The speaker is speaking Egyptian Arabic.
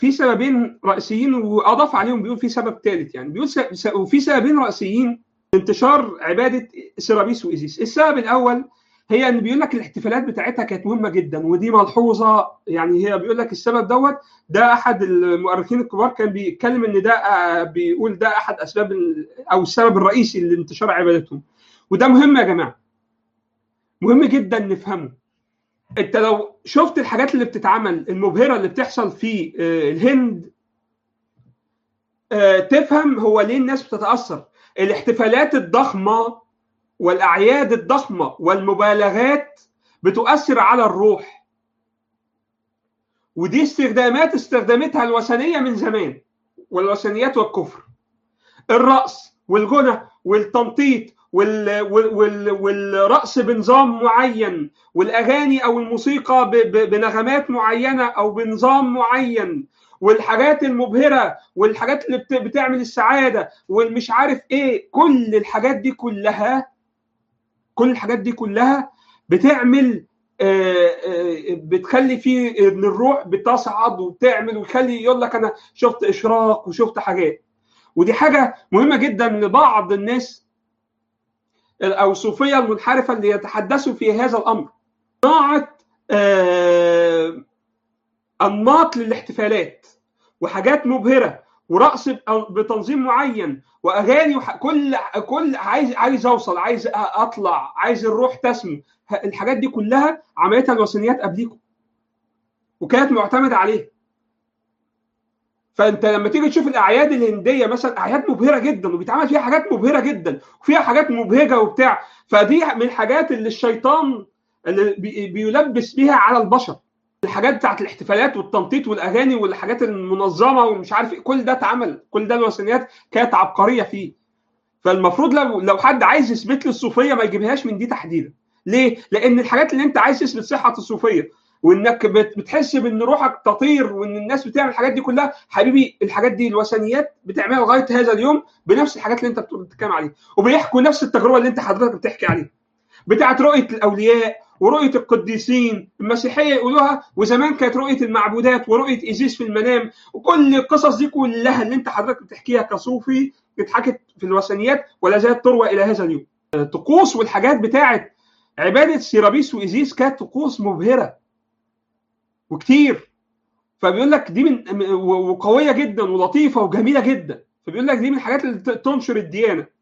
في سببين رئيسيين واضاف عليهم بيقول في سبب ثالث يعني بيقول وفي سببين رئيسيين انتشار عباده سيرابيس وايزيس السبب الاول هي ان بيقول لك الاحتفالات بتاعتها كانت مهمه جدا ودي ملحوظه يعني هي بيقول لك السبب دوت ده احد المؤرخين الكبار كان بيتكلم ان ده بيقول ده احد اسباب او السبب الرئيسي لانتشار عبادتهم وده مهم يا جماعه مهم جدا نفهمه انت لو شفت الحاجات اللي بتتعمل المبهره اللي بتحصل في الهند تفهم هو ليه الناس بتتاثر الاحتفالات الضخمه والاعياد الضخمه والمبالغات بتؤثر على الروح ودي استخدامات استخدمتها الوثنيه من زمان والوثنيات والكفر الرقص والغنى والتنطيط وال وال والرقص بنظام معين والاغاني او الموسيقى بنغمات معينه او بنظام معين والحاجات المبهره والحاجات اللي بتعمل السعاده والمش عارف ايه كل الحاجات دي كلها كل الحاجات دي كلها بتعمل بتخلي في ان الروح بتصعد وبتعمل ويخلي يقول لك انا شفت اشراق وشفت حاجات ودي حاجه مهمه جدا لبعض الناس او الصوفيه المنحرفه اللي يتحدثوا في هذا الامر صناعه انماط للاحتفالات وحاجات مبهره ورقص بتنظيم معين واغاني وح... كل كل عايز عايز اوصل عايز اطلع عايز الروح تسمو الحاجات دي كلها عملتها الوثنيات قبليكم وكانت معتمده عليها فانت لما تيجي تشوف الاعياد الهنديه مثلا اعياد مبهره جدا وبيتعمل فيها حاجات مبهره جدا وفيها حاجات مبهجه وبتاع فدي من الحاجات اللي الشيطان اللي بيلبس بيها على البشر الحاجات بتاعت الاحتفالات والتنطيط والاغاني والحاجات المنظمه ومش عارف كل ده اتعمل كل ده الوثنيات كانت عبقريه فيه فالمفروض لو لو حد عايز يثبت لي الصوفيه ما يجيبهاش من دي تحديدا ليه؟ لان الحاجات اللي انت عايز تثبت صحه الصوفيه وانك بتحس بان روحك تطير وان الناس بتعمل الحاجات دي كلها حبيبي الحاجات دي الوثنيات بتعملها لغايه هذا اليوم بنفس الحاجات اللي انت بتتكلم عليها وبيحكوا نفس التجربه اللي انت حضرتك بتحكي عليها بتاعت رؤيه الاولياء ورؤيه القديسين المسيحيه يقولوها وزمان كانت رؤيه المعبودات ورؤيه ايزيس في المنام وكل القصص دي كلها اللي انت حضرتك بتحكيها كصوفي اتحكت في الوثنيات ولا زالت تروى الى هذا اليوم. الطقوس والحاجات بتاعت عباده سيرابيس وايزيس كانت طقوس مبهره وكتير فبيقول لك دي من وقويه جدا ولطيفه وجميله جدا فبيقول لك دي من الحاجات اللي تنشر الديانه